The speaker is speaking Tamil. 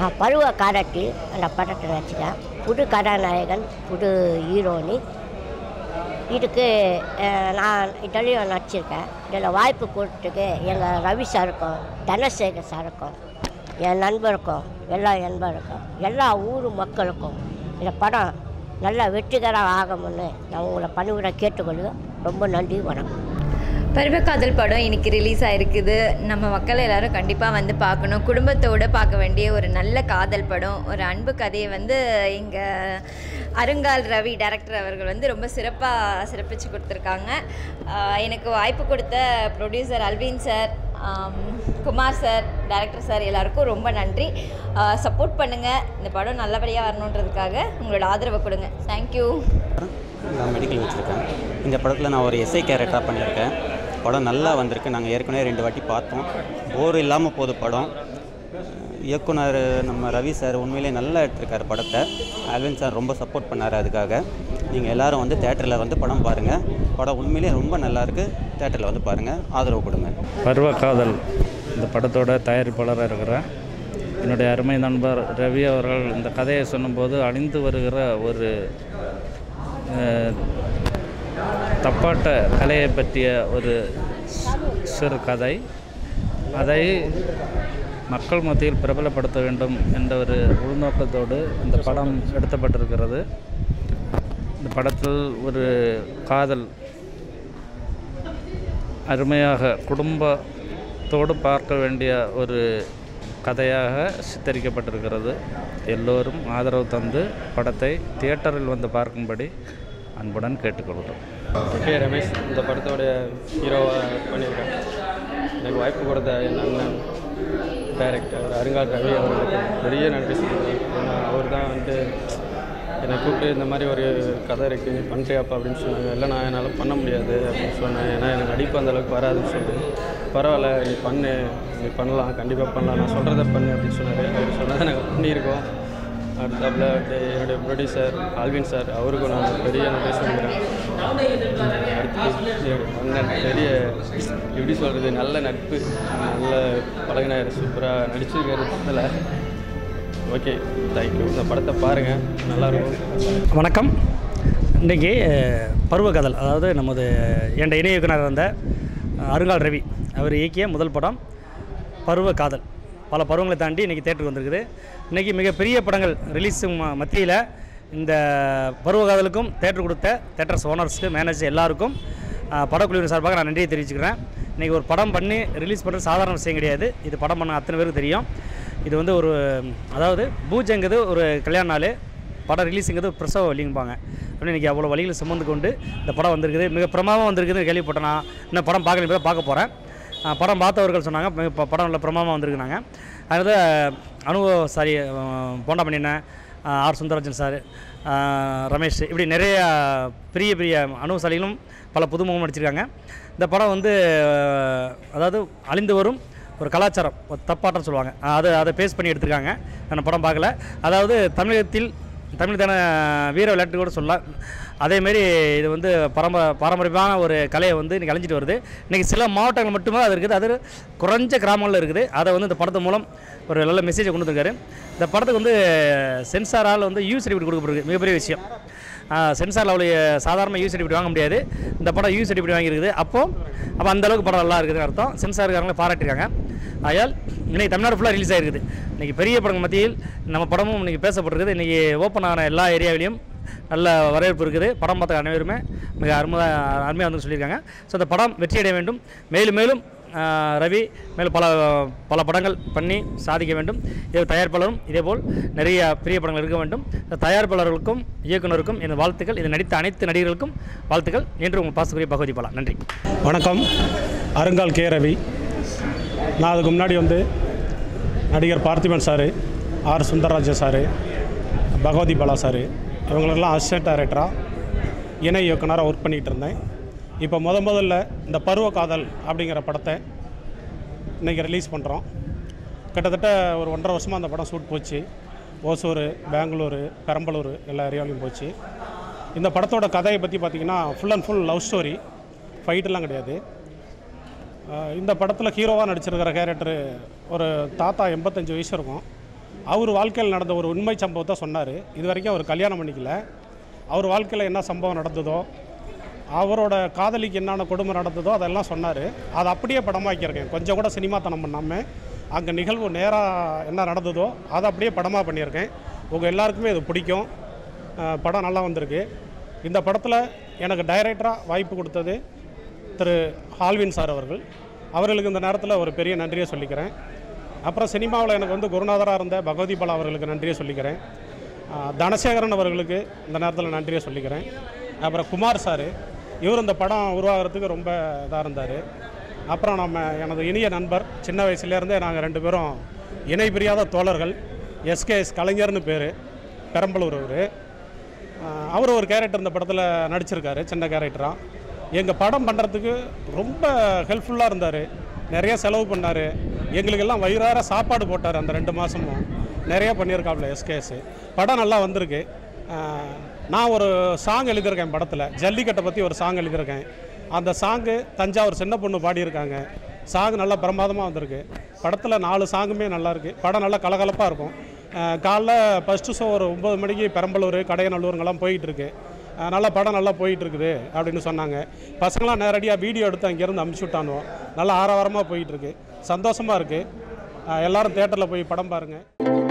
நான் பருவ காரட்டி அந்த படத்தில் நடிச்சிட்டேன் புது கதாநாயகன் புது ஹீரோனி இதுக்கு அஹ், நான் இதுலேயும் நடிச்சிருக்கேன் இதில் வாய்ப்பு கொடுத்துக்கு எங்கள் ரவி சாருக்கும் தனசேகர் சாருக்கும் என் நண்பருக்கும் எல்லா நண்பருக்கும் எல்லா ஊர் மக்களுக்கும் இந்த படம் நல்லா வெற்றிகரம் ஆகும்னு நான் உங்களை பணிவுரை கேட்டுக்கொள்வேன் ரொம்ப நன்றி வணக்கம் பருவக்காதல் படம் இன்னைக்கு ரிலீஸ் ஆயிருக்குது நம்ம மக்கள் எல்லாரும் கண்டிப்பாக வந்து பார்க்கணும் குடும்பத்தோடு பார்க்க வேண்டிய ஒரு நல்ல காதல் படம் ஒரு அன்பு கதையை வந்து இங்கே அருங்கால் ரவி டைரக்டர் அவர்கள் வந்து ரொம்ப சிறப்பாக சிறப்பிச்சு கொடுத்துருக்காங்க ஆஹ் எனக்கு வாய்ப்பு கொடுத்த ப்ரொடியூசர் அல்வின் சார் ஆம், குமார் சார் டைரக்டர் சார் எல்லாருக்கும் ரொம்ப நன்றி சப்போர்ட் பண்ணுங்கள் இந்த படம் நல்லபடியாக வரணுன்றதுக்காக உங்களோட ஆதரவை கொடுங்க தேங்க்யூ நான் மெடிக்கல் வச்சுருக்கேன் இந்த படத்தில் நான் ஒரு எஸ்ஐ கேரக்டராக பண்ணியிருக்கேன் படம் நல்லா வந்திருக்கு நாங்கள் ஏற்கனவே ரெண்டு வாட்டி பார்த்தோம் போர் இல்லாமல் போகுது படம் இயக்குனர் நம்ம ரவி சார் உண்மையிலே நல்லா எடுத்திருக்காரு படத்தை ஆல்வின் சார் ரொம்ப சப்போர்ட் பண்ணார் அதுக்காக நீங்கள் எல்லாரும் வந்து தேட்டரில் வந்து படம் பாருங்கள் படம் உண்மையிலே ரொம்ப நல்லாயிருக்கு தேட்டரில் வந்து பாருங்கள் ஆதரவு கொடுங்க பருவ காதல் இந்த படத்தோட தயாரிப்பாளராக இருக்கிறேன் என்னுடைய அருமை நண்பர் ரவி அவர்கள் இந்த கதையை சொன்னும்போது அழிந்து வருகிற ஒரு அஹ், தப்பாட்ட கலையை பற்றிய ஒரு சி- சிறு கதை அதை மக்கள் மத்தியில் பிரபலப்படுத்த வேண்டும் என்ற ஒரு உள்நோக்கத்தோடு இந்த படம் எடுத்தப்பட்டிருக்கிறது இந்த படத்தில் ஒரு காதல் அருமையாக குடும்பத்தோடு பார்க்க வேண்டிய ஒரு கதையாக சித்தரிக்கப்பட்டிருக்கிறது எல்லோரும் ஆதரவு தந்து படத்தை தியேட்டரில் வந்து பார்க்கும்படி அன்புடன் கேட்டுக்கொள்கிறோம் கே ரமேஷ் இந்த படத்தோட ஹீரோவாக பண்ணியிருக்கேன் எனக்கு வாய்ப்பு கொடுத்த என் அண்ணன் டைரக்டர் அருங்கால் ரவி அவர்களுக்கு பெரிய நன்றி சொல்லுவேன் ஏன்னா அவர் தான் வந்து என்னை கூப்பிட்டு இந்த மாதிரி ஒரு கதை இருக்குது நீ பண்ணுறியாப்பா அப்படின்னு சொன்னாங்க இல்லை நான் என்னால் பண்ண முடியாது அப்படின்னு சொன்னேன் ஏன்னா எனக்கு நடிப்பு அந்த அளவுக்கு வராதுன்னு சொல்லி பரவாயில்ல நீ பண்ணு நீ பண்ணலாம் கண்டிப்பாக பண்ணலாம் நான் சொல்கிறத பண்ணு அப்படின்னு சொன்னார் அவர் சொன்னதை நாங்கள் பண்ணியிருக்கோம் அடுத்தாப்புல வந்து என்னுடைய ப்ரொடியூசர் ஆல்வின் சார் அவருக்கும் நான் பெரிய நன்றி சொல்லிக்கிறேன் அடுத்து என்னுடைய அண்ணன் பெரிய எப்படி சொல்கிறது நல்ல நட்பு நல்ல பழகினார் சூப்பராக நடிச்சிருக்காரு படத்தில் ஓகே தேங்க்யூ இந்த படத்தை பாருங்கள் நல்லாயிருக்கும் வணக்கம் இன்றைக்கி பருவகதல் அதாவது நமது என்ற இணை இயக்குனர் வந்த அருங்கால் ரவி அவர் இயக்கிய முதல் படம் பருவ காதல் பல பருவங்களை தாண்டி இன்றைக்கி தேட்டருக்கு வந்திருக்குது இன்றைக்கி மிகப்பெரிய படங்கள் ரிலீஸ் மத்தியில் இந்த பருவ காதலுக்கும் தேட்டர் கொடுத்த தேட்டர்ஸ் ஓனர்ஸ்க்கு மேனேஜர் எல்லாருக்கும் அஹ், படக்குழுவின் சார்பாக நான் நன்றியை தெரிவிச்சுக்கிறேன் இன்றைக்கி ஒரு படம் பண்ணி ரிலீஸ் பண்ணுறது சாதாரண விஷயம் கிடையாது இது படம் பண்ண அத்தனை பேருக்கு தெரியும் இது வந்து ஒரு அதாவது பூஜைங்கிறது ஒரு கல்யாண நாள் படம் ரிலீஸுங்கிறது ஒரு பிரசவ வலிங்குப்பாங்க அப்படின்னு இன்றைக்கி அவ்வளோ வழிகளை சுமந்து கொண்டு இந்த படம் வந்திருக்குது மிக பிரமாதமாக வந்திருக்குதுன்னு கேள்விப்பட்டேன் நான் இன்னும் படம் பார்க்கல இப்போ தான் பார்க்க போகிறேன் படம் பார்த்தவர்கள் சொன்னாங்க மிக ப- படம் நல்ல பிரமாதமாக வந்திருக்குனாங்க அதாவது அனுபவ சாரி போண்டா பண்ணினேன் ஆர் சுந்தரராஜன் சார் ரமேஷ் இப்படி நிறைய பெரிய பெரிய அனுபவசாலிகளும் பல புதுமுகம் நடிச்சிருக்காங்க இந்த படம் வந்து அஹ், அதாவது அழிந்து வரும் ஒரு கலாச்சாரம் ஒரு தப்பாட்டம் சொல்லுவாங்க அதை அதை பேஸ் பண்ணி எடுத்திருக்காங்க நான் படம் பார்க்கல அதாவது தமிழகத்தில் தமிழ் தான வீர விளையாட்டு கூட சொல்லலாம் அதேமாரி இது வந்து பரம்ப பாரம்பரியமான ஒரு கலையை வந்து இன்றைக்கி அழிஞ்சிட்டு வருது இன்றைக்கி சில மாவட்டங்கள் மட்டுமே அது இருக்குது அது குறைஞ்ச கிராமங்களில் இருக்குது அதை வந்து இந்த படத்து மூலம் ஒரு நல்ல மெசேஜை கொண்டு வந்திருக்காரு இந்த படத்துக்கு வந்து சென்சாரால் வந்து யூ சர்டிஃபிகேட் கொடுக்கப்படுது மிகப்பெரிய விஷயம் சென்சார் லெவலில் சாதாரண யூ சர்டிஃபிகேட் வாங்க முடியாது இந்த படம் யூ சர்டிஃபிகேட் வாங்கியிருக்குது அப்போது அப்போ அந்த அளவுக்கு படம் நல்லா இருக்குதுன்னு அர்த்தம் சென்சார்காரங்களை பாராட்டியிருக்காங்க ஆயால் இன்னைக்கு தமிழ்நாடு ஃபுல்லாக ரிலீஸ் ஆகிருக்குது இன்றைக்கி பெரிய படங்கள் மத்தியில் நம்ம படமும் இன்றைக்கி பேசப்பட்டிருக்குது இன்றைக்கி ஓப்பன் ஆன எல்லா ஏரியாவிலையும் நல்ல வரவேற்பு இருக்குது படம் பார்த்த அனைவருமே மிக அருமையாக அருமையாக வந்து சொல்லியிருக்காங்க ஸோ இந்த படம் வெற்றி அடைய வேண்டும் மேலும் மேலும் ஆஹ், ரவி மேலும் பல பல படங்கள் பண்ணி சாதிக்க வேண்டும் இது தயாரிப்பாளரும் இதேபோல் நிறைய பெரிய படங்கள் இருக்க வேண்டும் இந்த தயாரிப்பாளர்களுக்கும் இயக்குனருக்கும் எனது வாழ்த்துக்கள் இது நடித்த அனைத்து நடிகர்களுக்கும் வாழ்த்துக்கள் என்று உங்கள் பாசக்குரிய பகுதி போலாம் நன்றி வணக்கம் அருங்கால் கே ரவி நான் அதுக்கு முன்னாடி வந்து நடிகர் Parthiban sir R Sundararajan sir Bhagavathi Bala sir இவங்களுக்கெல்லாம் அசிஸ்டன்ட் டைரக்டராக இணை இயக்குனராக ஒர்க் பண்ணிகிட்டு இருந்தேன் இப்போ முத முதல்ல இந்த பருவ காதல் அப்படிங்கிற படத்தை இன்றைக்கி ரிலீஸ் பண்ணுறோம் கிட்டத்தட்ட ஒரு ஒன்றரை வருஷமாக அந்த படம் ஷூட் போச்சு ஓசூர் பெங்களூரு பெரம்பலூர் எல்லா ஏரியாவிலையும் போச்சு இந்த படத்தோட கதையை பற்றி பார்த்தீங்கன்னா full and full love story ஃபைட்டெல்லாம் கிடையாது அஹ் இந்த படத்தில் ஹீரோவாக நடிச்சிருக்கிற கேரக்டரு ஒரு தாத்தா எண்பத்தஞ்சு வயசு இருக்கும் அவர் வாழ்க்கையில் நடந்த ஒரு உண்மை சம்பவத்தை சொன்னார் இது வரைக்கும் அவர் கல்யாணம் பண்ணிக்கல அவர் வாழ்க்கையில் என்ன சம்பவம் நடந்ததோ அவரோட காதலிக்கு என்னென்ன கொடுமை நடந்ததோ அதெல்லாம் சொன்னார் அதை அப்படியே படமாக்கியிருக்கேன் கொஞ்சம் கூட சினிமாத்தனம் பண்ணாமல் அங்கே நிகழ்வு நேராக என்ன நடந்ததோ அதை அப்படியே படமாக பண்ணியிருக்கேன் உங்கள் எல்லாருக்குமே இது பிடிக்கும் அஹ் படம் நல்லா வந்திருக்கு இந்த படத்தில் எனக்கு டைரக்டராக வாய்ப்பு கொடுத்தது திரு ஹால்வின் சார் அவர்கள் அவர்களுக்கு இந்த நேரத்தில் ஒரு பெரிய நன்றியை சொல்லிக்கிறேன் அப்புறம் சினிமாவில் எனக்கு வந்து குருநாதராக இருந்த பகவதி பாலா அவர்களுக்கு நன்றியை சொல்லிக்கிறேன் அஹ் தனசேகரன் அவர்களுக்கு இந்த நேரத்தில் நன்றியை சொல்லிக்கிறேன் அப்புறம் குமார் சார் இவர் இந்த படம் உருவாகிறதுக்கு ரொம்ப இதாக இருந்தார் அப்புறம் நம்ம எனது இனிய நண்பர் சின்ன வயசுலேருந்தே நாங்கள் ரெண்டு பேரும் இணை பிரியாத தோழர்கள் எஸ்கேஎஸ் கலைஞர்னு பேர் பெரம்பலூர் அவர் அவர் ஒரு கேரக்டர் இந்த படத்தில் நடிச்சிருக்காரு சின்ன கேரக்டராக எங்கள் படம் பண்ணுறதுக்கு ரொம்ப ஹெல்ப்ஃபுல்லாக இருந்தார் நிறைய செலவு பண்ணார் எங்களுக்கெல்லாம் வயிறார சாப்பாடு போட்டார் அந்த ரெண்டு மாதமும் நிறைய பண்ணியிருக்காப்புல எஸ்கேஎஸ் படம் நல்லா வந்திருக்கு ஆஹ், நான் ஒரு சாங் எழுதியிருக்கேன் படத்தில் ஜல்லிக்கட்டை பற்றி ஒரு சாங் எழுதியிருக்கேன் அந்த சாங்கு தஞ்சாவூர் சின்ன பொண்ணு பாடியிருக்காங்க சாங் நல்லா பிரமாதமாக வந்திருக்கு படத்தில் நாலு சாங்குமே நல்லா இருக்கு படம் நல்லா கலகலப்பாக இருக்கும் அஹ் காலைல ஃபஸ்ட்டு ஷோ ஒரு ஒம்பது மணிக்கு பெரம்பலூர் கடையநல்லூருங்கெல்லாம் போயிட்டு இருக்கு அஹ் நல்லா படம் நல்லா போயிட்டு இருக்குது அப்படின்னு சொன்னாங்க பசங்களாம் நேரடியாக வீடியோ எடுத்து அங்கேருந்து அமுச்சு விட்டானோ நல்லா ஆரவாரமாக போயிட்டு இருக்கு சந்தோஷமாக இருக்குது எல்லாரும் தேட்டரில் போய் படம் பாருங்கள்